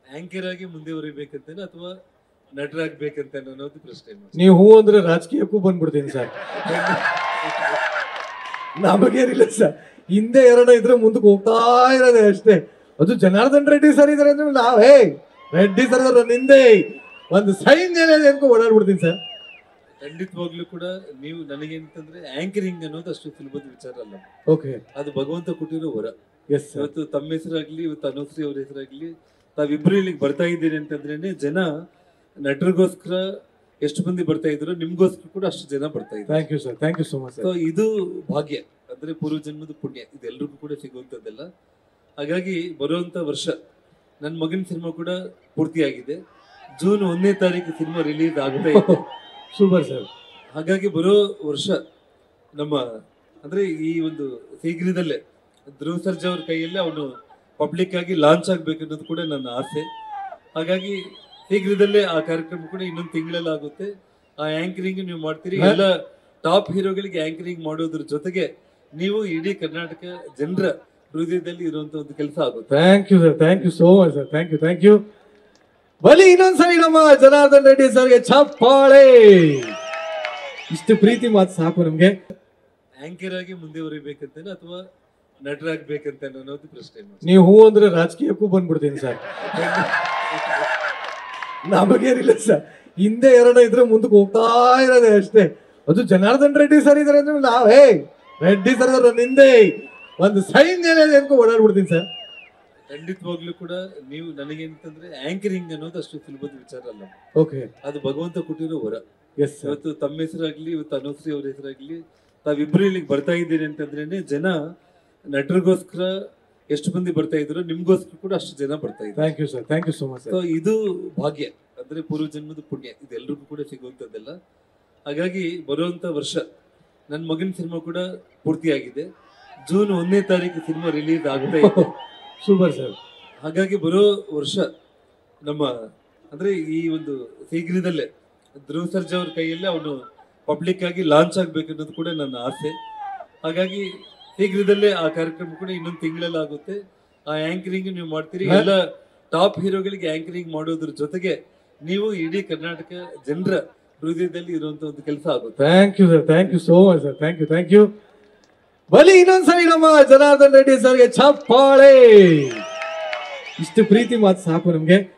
anchor ಆಗಿ ಮುಂದುವರಿಬೇಕಂತೇನೆ ಅಥವಾ ನಟರಾಗ್ಬೇಕಂತ ಅನ್ನೋದು ಪ್ರಶ್ನೆ ನೀವು ಹೂ ಅಂದ್ರೆ ರಾಜಕೀಯಕ್ಕೂ ಬಂದ್ಬಿಡ್ತೀನಿ ಸರ್ ನಮಗೇನಿಲ್ಲ ಸರ್ ಹಿಂದೆ ಎರಡ ಇದ್ರೆ ಮುಂದಕ್ಕೆ ಹೋಗ್ತಾ ಇರೋದೇ ಅಷ್ಟೇ ಅದು ಜನಾರ್ದನ್ ರೆಡ್ಡಿ ಸರ್ ಇದಾರೆ ಅಂದ್ರೆ ನಾವೇ ರೆಡ್ಡಿ ಸರ್ ಇದಾರೆ ನನ್ನ ಹಿಂದೆ ಒಂದು ಸೈನ್ ಏನಿದೆ ಅನ್ಕೊ ಓಡಾಡ್ಬಿಡ್ತೀನಿ ಸರ್ ಖಂಡಿತವಾಗ್ಲೂ ಕೂಡ ನೀವು ನನಗೇನಂತಂದ್ರೆ ಆಂಕರಿಂಗ್ ಅನ್ನೋದು ಅಷ್ಟು ಸುಲಭದ ವಿಚಾರ ಅಲ್ಲ ಓಕೆ ಅದು ಭಗವಂತ ಕೊಟ್ಟಿರೋ ವರ ಎಸ್ ಸರ್ ಇವತ್ತು ತಮ್ಮ ಹೆಸರಾಗ್ಲಿ ಇವತ್ತು ಅನುಶ್ರೀ ಅವ್ರ ಹೆಸರಾಗ್ಲಿ ತಾವಿಬ್ರು ಇಲ್ಲಿಗೆ ಬರ್ತಾ ಇದ್ದೀರಿ ಅಂತಂದ್ರೇನೆ ಜನ ನಟರಿಗೋಸ್ಕರ ಎಷ್ಟು ಮಂದಿ ಬರ್ತಾ ಇದ್ರು ನಿಮ್ಗೋಸ್ಕರ ಕೂಡ ಅಷ್ಟು ಜನ ಬರ್ತಾ ಇದ್ದಾರೆ thank you sir thank you so much so sir ಇದು ಭಾಗ್ಯ ಅಂದ್ರೆ ಪೂರ್ವ ಜನ್ಮದ ಪುಣ್ಯ ಇದೆಲ್ಲರಿಗೂ ಕೂಡ ಸಿಗುವಂತದ್ದಲ್ಲ ಹಾಗಾಗಿ ಬರುವಂತ ವರ್ಷ ನನ್ನ ಮಗನ ಸಿನಿಮಾ ಕೂಡ ಪೂರ್ತಿಯಾಗಿದೆ ಜೂನ್ ಒಂದನೇ ತಾರೀಕು ಸಿನಿಮಾ ರಿಲೀಸ್ ಆಗ್ತಾ ಇದೆ ಸೂಪರ್ ಸರ್ ಹಾಗಾಗಿ ಬರೋ ವರ್ಷ ನಮ್ಮ ಅಂದ್ರೆ ಈ ಒಂದು ಶೀಘ್ರದಲ್ಲೇ ಧ್ರುವ ಸರ್ಜಾ ಅವ್ರ ಕೈಯಲ್ಲೇ ಅವನು ಪಬ್ಲಿಕ್ ಆಗಿ ಲಾಂಚ್ ಆಗ್ಬೇಕು ಅನ್ನೋದು ಕೂಡ ನನ್ನ ಆಸೆ ಹಾಗಾಗಿ ಶೀಘ್ರದಲ್ಲೇ ಆ ಕಾರ್ಯಕ್ರಮ ಕೂಡ ಇನ್ನೊಂದು ತಿಂಗಳಲ್ಲಿ ಆಗುತ್ತೆ ಆ ಆಂಕರಿಂಗ್ ನೀವು ಮಾಡ್ತೀರಿ ಎಲ್ಲ ಟಾಪ್ ಹೀರೋಗಳಿಗೆ ಆಂಕರಿಂಗ್ ಮಾಡೋದ್ರ ಜೊತೆಗೆ ನೀವು ಇಡೀ ಕರ್ನಾಟಕ ಜನರ ಹೃದಯದಲ್ಲಿ ಇರುವಂತ ಒಂದು ಕೆಲಸ ಆಗುತ್ತೆ thank you sir thank you so much sir thank you thank you ಬಲಿ ಇನ್ನೊಂದ್ಸರಿ ನಮ್ಮ ಜನಾರ್ದನ್ ರೆಡ್ಡಿ ಸರ್ಗೆ ಚಪ್ಪಾಳೆ ಇಷ್ಟು ಪ್ರೀತಿ ಮಾತು ಸಾಕು ನಮ್ಗೆ ಆಂಕರ್ ಆಗಿ ಮುಂದುವರಿಬೇಕಂತೇನೆ ಅಥವಾ ನಟರಾಗ್ಬೇಕಂತ ಅನ್ನೋದು ಪ್ರಶ್ನೆ ನೀವು ಹೂ ಅಂದ್ರೆ ರಾಜಕೀಯಕ್ಕೂ ಬಂದ್ಬಿಡ್ತೀನಿ ಸರ್ ನಮಗೇನಿಲ್ಲ ಸರ್ ಹಿಂದೆ ಎರಡ ಇದ್ರೆ ಮುಂದಕ್ಕೆ ಹೋಗ್ತಾ ಇರೋದೇ ಅಷ್ಟೇ ಅದು ಜನಾರ್ದನ್ ರೆಡ್ಡಿ ಸರ್ ಇದಾರೆ ಅಂದ್ರೆ ನಾವೇ ರೆಡ್ಡಿ ಸರ್ ಇದಾರೆ ನನ್ನ ಹಿಂದೆ ಒಂದು ಸೈನ್ ಏನಿದೆ ಅನ್ಕೊ ಓಡಾಡ್ಬಿಡ್ತೀನಿ ಸರ್ ಖಂಡಿತವಾಗ್ಲೂ ಕೂಡ ನೀವು ನನಗೇನಂತಂದ್ರೆ ಆಂಕರಿಂಗ್ ಅನ್ನೋದು ಅಷ್ಟು ಸುಲಭದ ವಿಚಾರ ಅಲ್ಲ ಓಕೆ ಅದು ಭಗವಂತ ಕೊಟ್ಟಿರೋ ವರ ಎಸ್ ಸರ್ ಇವತ್ತು ತಮ್ಮ ಹೆಸರಾಗ್ಲಿ ಇವತ್ತು ಅನುಶ್ರೀ ಅವ್ರ ಹೆಸರಾಗ್ಲಿ ತಾವಿಬ್ರು ಇಲ್ಲಿಗೆ ಬರ್ತಾ ಇದ್ದೀರಿ ಅಂತಂದ್ರೇನೆ ಜನ ನಟರಿಗೋಸ್ಕರ ಎಷ್ಟು ಮಂದಿ ಬರ್ತಾ ಇದ್ರು ನಿಮ್ಗೋಸ್ಕರ ಕೂಡ ಅಷ್ಟು ಜನ ಬರ್ತಾ ಇದ್ದಾರೆ thank you sir thank you so much so sir ಇದು ಭಾಗ್ಯ ಅಂದ್ರೆ ಪೂರ್ವ ಜನ್ಮದ ಪುಣ್ಯ ಇದೆಲ್ಲರಿಗೂ ಕೂಡ ಸಿಗುವಂತದ್ದಲ್ಲ ಹಾಗಾಗಿ ಬರುವಂತ ವರ್ಷ ನನ್ನ ಮಗನ ಸಿನಿಮಾ ಕೂಡ ಪೂರ್ತಿಯಾಗಿದೆ ಜೂನ್ ಒಂದನೇ ತಾರೀಕು ಸಿನಿಮಾ ರಿಲೀಸ್ ಆಗ್ತಾ ಇದೆ ಸೂಪರ್ ಸರ್ ಹಾಗಾಗಿ ಬರೋ ವರ್ಷ ನಮ್ಮ ಅಂದ್ರೆ ಈ ಒಂದು ಶೀಘ್ರದಲ್ಲೇ ಧ್ರುವ ಸರ್ಜಾ ಅವ್ರ ಕೈಯಲ್ಲೇ ಅವನು ಪಬ್ಲಿಕ್ ಆಗಿ ಲಾಂಚ್ ಆಗ್ಬೇಕು ಅನ್ನೋದು ಕೂಡ ನನ್ನ ಆಸೆ ಹಾಗಾಗಿ ಶೀಘ್ರದಲ್ಲೇ ಆ ಕಾರ್ಯಕ್ರಮ ಕೂಡ ಇನ್ನೊಂದು ತಿಂಗಳಲ್ಲಿ ಆಗುತ್ತೆ ಆ ಆಂಕರಿಂಗ್ ನೀವು ಮಾಡ್ತೀರಿ ಎಲ್ಲ ಟಾಪ್ ಹೀರೋಗಳಿಗೆ ಆಂಕರಿಂಗ್ ಮಾಡೋದ್ರ ಜೊತೆಗೆ ನೀವು ಇಡೀ ಕರ್ನಾಟಕ ಜನರ ಹೃದಯದಲ್ಲಿ ಇರುವಂತ ಒಂದು ಕೆಲಸ ಆಗುತ್ತೆ thank you sir thank you so much sir thank you thank you ಬಲಿ ಇನ್ನೊಂದ್ಸರಿ ನಮ್ಮ ಜನಾರ್ದನ್ ರೆಡ್ಡಿ ಸರ್ಗೆ ಚಪ್ಪಾಳೆ ಇಷ್ಟು ಪ್ರೀತಿ ಮಾತು ಸಾಕು ನಮ್ಗೆ